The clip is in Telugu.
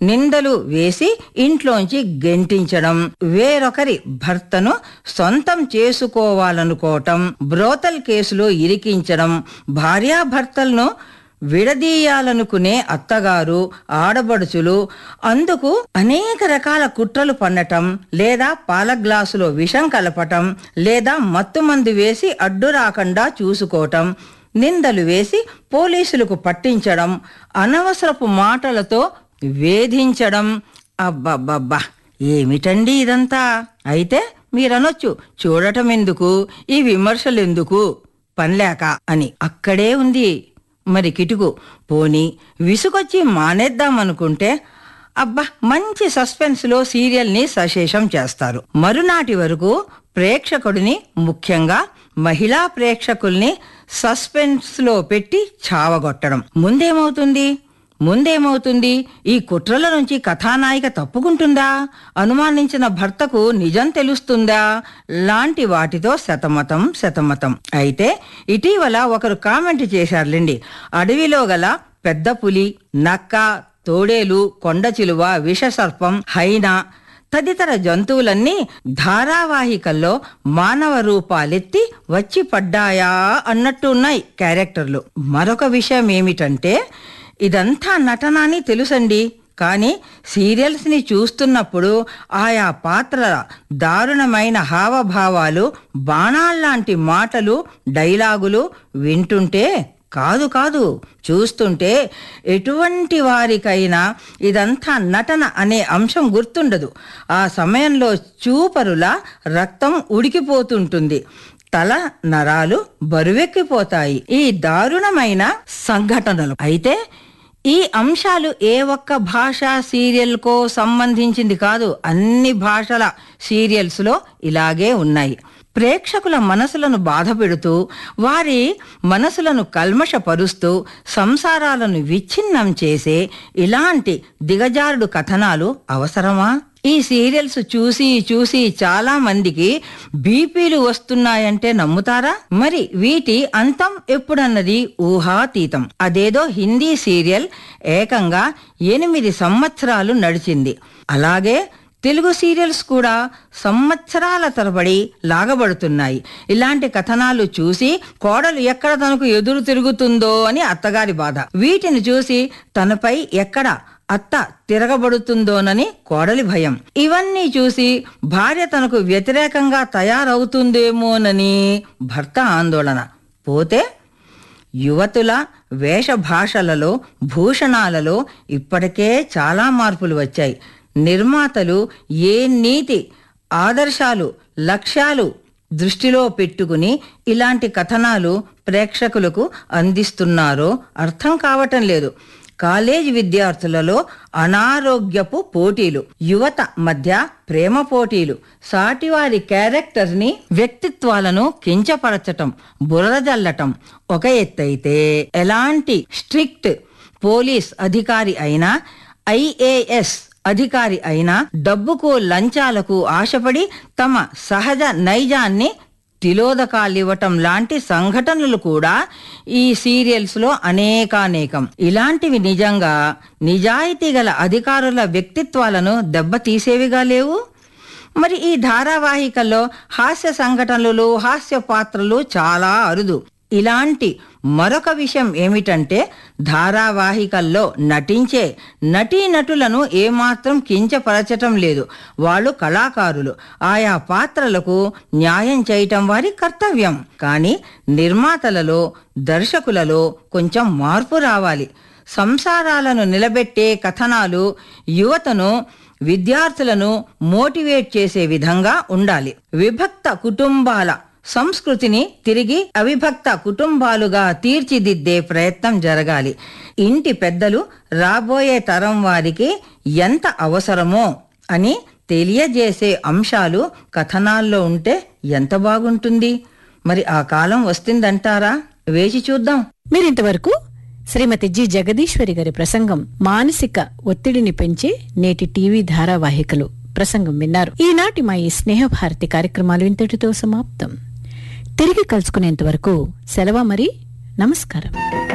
నిందలు వేసి ఇంట్లోంచి గెంటించడం వేరొకరి భర్తను సొంతం చేసుకోవాలనుకోవటం బ్రోతల్ కేసులో ఇరికించడం భార్యాభర్తలను విడదీయాలనుకునే అత్తగారు ఆడబడుచులు అందుకు అనేక రకాల కుట్రలు పన్నటం లేదా పాల గ్లాసులో విషం కలపటం లేదా మత్తుమందు వేసి అడ్డు రాకుండా చూసుకోవటం నిందలు వేసి పోలీసులకు పట్టించడం అనవసరపు మాటలతో వేధించడం అబ్బబ్బబ్బా ఏమిటండి ఇదంతా అయితే మీరనొచ్చు చూడటం ఎందుకు ఈ విమర్శలు ఎందుకు పనిలేక అని అక్కడే ఉంది మరి కిటుకు పోని విసుగొచ్చి మానేద్దామనుకుంటే అబ్బా మంచి సస్పెన్స్ లో సీరియల్ ని సశేషం చేస్తారు మరునాటి వరకు ప్రేక్షకుడిని ముఖ్యంగా మహిళా ప్రేక్షకుల్ని సస్పెన్స్ లో పెట్టి చావగొట్టడం ముందేమవుతుంది ముందేమవుతుంది ఈ కుట్రల నుంచి కథానాయిక తప్పుకుంటుందా అనుమానించిన భర్తకు నిజం తెలుస్తుందా లాంటి వాటితో శతమతం శతమతం అయితే ఇటీవల ఒకరు కామెంట్ చేశారులేండి అడవిలో గల పెద్ద పులి నక్క తోడేలు కొండ చిలువ విషసర్పం హైనా తదితర జంతువులన్నీ ధారావాహికల్లో మానవ రూపాలెత్తి వచ్చి పడ్డాయా అన్నట్టు ఉన్నాయి క్యారెక్టర్లు మరొక విషయం ఏమిటంటే ఇదంతా నటన అని తెలుసండి కానీ సీరియల్స్ ని చూస్తున్నప్పుడు ఆయా పాత్రల దారుణమైన హావభావాలు బాణాల్లాంటి మాటలు డైలాగులు వింటుంటే కాదు కాదు చూస్తుంటే ఎటువంటి వారికైనా ఇదంతా నటన అనే అంశం గుర్తుండదు ఆ సమయంలో చూపరుల రక్తం ఉడికిపోతుంటుంది తల నరాలు బరువెక్కిపోతాయి ఈ దారుణమైన సంఘటనలు అయితే ఈ అంశాలు ఏ ఒక్క భాషా సీరియల్ కో సంబంధించింది కాదు అన్ని భాషల సీరియల్స్ లో ఇలాగే ఉన్నాయి ప్రేక్షకుల మనసులను బాధపెడుతూ వారి మనసులను కల్మషపరుస్తూ సంసారాలను విచ్ఛిన్నం చేసే ఇలాంటి దిగజారుడు కథనాలు అవసరమా ఈ సీరియల్స్ చూసి చూసి చాలా మందికి బీపీలు వస్తున్నాయంటే నమ్ముతారా మరి వీటి అంతం ఎప్పుడన్నది ఊహాతీతం అదేదో హిందీ సీరియల్ ఏకంగా ఎనిమిది సంవత్సరాలు నడిచింది అలాగే తెలుగు సీరియల్స్ కూడా సంవత్సరాల తరబడి లాగబడుతున్నాయి ఇలాంటి కథనాలు చూసి కోడలు ఎక్కడ తనకు ఎదురు తిరుగుతుందో అని అత్తగారి బాధ వీటిని చూసి తనపై ఎక్కడ అత్త తిరగబడుతుందోనని కోడలి భయం ఇవన్నీ చూసి భార్య తనకు వ్యతిరేకంగా తయారవుతుందేమోనని భర్త ఆందోళన పోతే యువతుల వేషభాషలలో భూషణాలలో ఇప్పటికే చాలా మార్పులు వచ్చాయి నిర్మాతలు ఏ నీతి ఆదర్శాలు లక్ష్యాలు దృష్టిలో పెట్టుకుని ఇలాంటి కథనాలు ప్రేక్షకులకు అందిస్తున్నారో అర్థం కావటం లేదు కాలేజ్ విద్యార్థులలో అనారోగ్యపు పోటీలు యువత మధ్య ప్రేమ పోటీలు సాటివారి క్యారెక్టర్ ని వ్యక్తిత్వాలను కించపరచటం బురదజల్లటం ఒక ఎత్తైతే ఎలాంటి స్ట్రిక్ట్ పోలీస్ అధికారి అయినా ఐఏఎస్ అధికారి అయినా డబ్బుకు లంచాలకు ఆశపడి తమ సహజ నైజాన్ని తిలోదకాలివ్వటం లాంటి సంఘటనలు కూడా ఈ సీరియల్స్ లో అనేకానేకం ఇలాంటివి నిజంగా నిజాయితీ గల అధికారుల వ్యక్తిత్వాలను దెబ్బతీసేవిగా లేవు మరి ఈ ధారావాహికల్లో హాస్య సంఘటనలు హాస్య పాత్రలు చాలా అరుదు ఇలాంటి మరొక విషయం ఏమిటంటే ధారావాహికల్లో నటించే నటీనటులను ఏమాత్రం కించపరచటం లేదు వాళ్ళు కళాకారులు ఆయా పాత్రలకు న్యాయం చేయటం వారి కర్తవ్యం కానీ నిర్మాతలలో దర్శకులలో కొంచెం మార్పు రావాలి సంసారాలను నిలబెట్టే కథనాలు యువతను విద్యార్థులను మోటివేట్ చేసే విధంగా ఉండాలి విభక్త కుటుంబాల సంస్కృతిని తిరిగి అవిభక్త కుటుంబాలుగా తీర్చిదిద్దే ప్రయత్నం జరగాలి ఇంటి పెద్దలు రాబోయే తరం వారికి ఎంత అవసరమో అని తెలియజేసే అంశాలు కథనాల్లో ఉంటే ఎంత బాగుంటుంది మరి ఆ కాలం వస్తుందంటారా వేచి చూద్దాం మీరింతవరకు శ్రీమతి జి జగదీశ్వరి గారి ప్రసంగం మానసిక ఒత్తిడిని పెంచే నేటి టీవీ ధారావాహికలు ప్రసంగం విన్నారు ఈనాటి మా ఈ స్నేహభారతి కార్యక్రమాలు ఇంతటితో సమాప్తం తిరిగి కలుసుకునేంత వరకు సెలవు మరి నమస్కారం